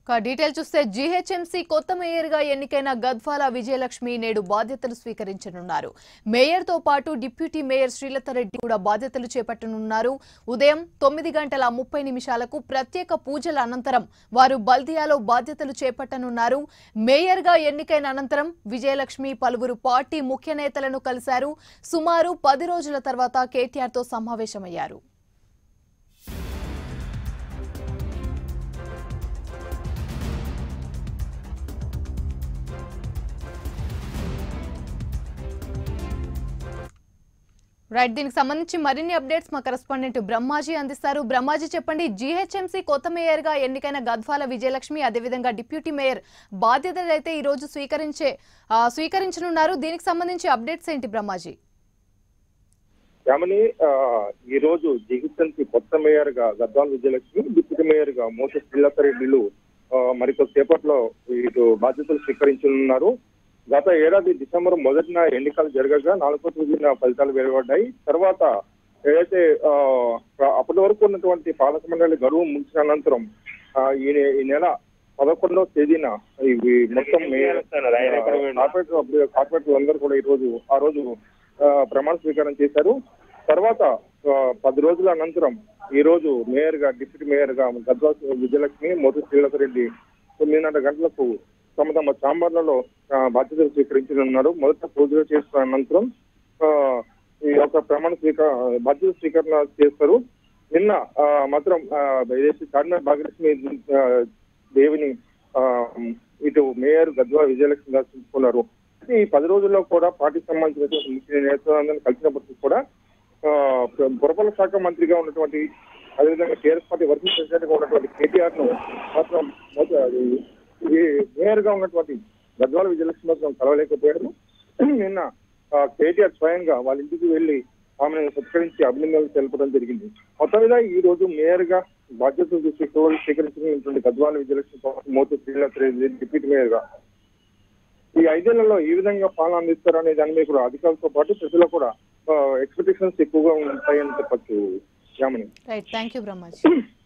ఒక డీటెయిల్ చూస్తే జీహెచ్ఎంసీ కొత్త మేయర్ గా ఎన్నికైన గద్వాల విజయలక్ష్మి నేడు బాధ్యతలు స్వీకరించనున్నారు మేయర్ తో పాటు డిప్యూటీ మేయర్ శ్రీలత రెడ్డి కూడా బాధ్యతలు చేపట్టనున్నారు ఉదయం తొమ్మిది గంటల ముప్పై నిమిషాలకు ప్రత్యేక పూజల అనంతరం వారు బల్దియాలో బాధ్యతలు చేపట్టనున్నారు మేయర్ గా ఎన్నికైన అనంతరం విజయలక్ష్మి పలువురు పార్టీ ముఖ్య నేతలను కలిశారు సుమారు పది రోజుల తర్వాత కేటీఆర్ తో సమావేశమయ్యారు రైట్ దీనికి సంబంధించి మరిన్ని అప్డేట్స్ మా కరెస్పాండెంట్ బ్రహ్మాజీ అందిస్తారు బ్రహ్మాజీ చెప్పండి జీహెచ్ఎంసీ కొత్త మేయర్ గా ఎన్నికైన గద్వాల విజయలక్ష్మి అదేవిధంగా డిప్యూటీ మేయర్ బాధ్యతలు అయితే ఈ రోజు స్వీకరించే ఆ, స్వీకరించనున్నారు దీనికి సంబంధించి అప్డేట్స్ ఏంటి బ్రహ్మాజీ యామని ఆ, ఈ రోజు జిగిసన్కి కొత్త మేయర్ గా గద్వాల్ విజయలక్ష్మి డిప్యూటీ మేయర్ గా మోస శ్రీలతారెడ్డిలు మరికొద్దిసేపట్లో ఇటు బాధ్యతలు స్వీకరించనున్నారు గత ఏడాది డిసెంబర్ మొదటిన ఎన్నికలు జరగగా నాలుగో తేదీన ఫలితాలు వెలువడ్డాయి తర్వాత ఏదైతే ఆ, అప్పటి వరకు ఉన్నటువంటి పాలక మండలి గడువు ముగిసిన అనంతరం ఆ, ఈ నె- ఈ నెల పదకొండవ తేదీన ఇవి మొత్తం మేయర్ కార్పొరేటర్ కార్పొరేటర్లు అందరూ కూడా ఈ రోజు ఆ రోజు ఆ, ప్రమాణ స్వీకారం చేశారు తర్వాత ఆ, పది రోజుల అనంతరం ఈ రోజు మేయర్ గా డిప్యూటీ మేయర్ గా గద్వా విజయలక్ష్మి మోతు శ్రీలకరెడ్డి తొమ్మిదిన్నర గంటలకు తమ తమ చాంబర్లలో ఆ, బాధ్యతలు స్వీకరించనున్నారు మొదట పూజలు చేసుకున్న అనంతరం ఆ, ఈ యొక్క ప్రమాణ స్వీకార బాధ్యత స్వీకరణ చేస్తారు నిన్న ఆ, మాత్రం ఆ, ఏదైతే చార్మినార్ భాగ్యలక్ష్మి ఆ, దేవిని ఆ, ఇటు మేయర్ గద్వా విజయలక్ష్మి గారు చూసుకున్నారు ఈ పది రోజుల్లో కూడా పార్టీకి సంబంధించినటువంటి ముఖ్య నేతలందరినీ కలిసినప్పటికీ కూడా ఆ, పుర- పురపాలక శాఖ మంత్రిగా ఉన్నటువంటి అదేవిధంగా టీఆర్ఎస్ పార్టీ వర్కింగ్ ప్రెసిడెంట్ గా ఉన్నటువంటి కేటీఆర్ ను మాత్రం మొద- ఈ- ఈ మేయర్ గా ఉన్నటువంటి గద్వాల విజయలక్ష్మి మాత్రం కలవలేకపోయారు నిన్న ఆ, కేటీఆర్ స్వయంగా వాళ్ళ ఇంటికి వెళ్లి ఆమెను సత్కరించి అభినందనలు తెలపడం జరిగింది మొత్తం మీద ఈ రోజు మేయర్ గా బాధ్యతలు స్వీకరి- స్వీకరించినటువంటి గద్వాల విజయలక్ష్మి మోతు శ్రీలత డిప్యూటీ మేయర్ గా ఈ ఐదేళ్లలో ఏ విధంగా పాలన అందిస్తారనే దాని మీద కూడా అధికారులతో పాటు ప్రజలు కూడా ఎక్స్పెక్టేషన్స్ ఎక్కువగా ఉంటాయని చెప్పచ్చు యామని రైట్ థ్యాంక్ యూ బ్రహ్మాజీ